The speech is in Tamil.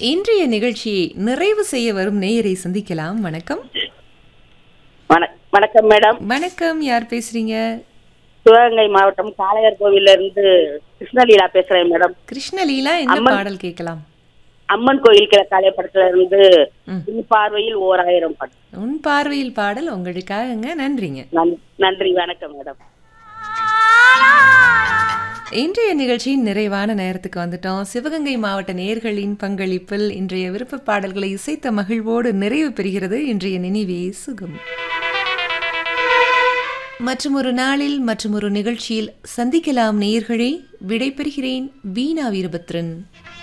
இன்றைய நிகழ்ச்சியை நிறைவு செய்ய வரும் நேயரை சந்திக்கலாம் வணக்கம் வணக் வணக்கம் மேடம் வணக்கம் யார் பேசுறீங்க சிவகங்கை மாவட்டம் காளையார் கோவில்ல இருந்து கிருஷ்ணலீலா பேசுறேன் மேடம் கிருஷ்ணலீலா என்ன அம்மன். பாடல் கேட்கலாம் அம்மன் கோயில் கிழக்காலை படத்துல இருந்து ம். உன் பார்வையில் ஓர் ஆயிரம் படம் உன் பார்வையில் பாடல் உங்களுக்காகங்க நன்றிங்க நன்- நன்றி வணக்கம் மேடம் இன்றைய நிகழ்ச்சியின் நிறைவான நேரத்துக்கு வந்துட்டோம் சிவகங்கை மாவட்ட நேர்களின் பங்களிப்பில் இன்றைய விருப்ப பாடல்களை இசைத்த மகிழ்வோடு நிறைவு பெறுகிறது இன்றைய நினைவே சுகம் மற்றும் ஒரு நாளில் மற்றும் ஒரு நிகழ்ச்சியில் சந்திக்கலாம் நேயர்களே விடைபெறுகிறேன் வீணா வீரபத்ரன்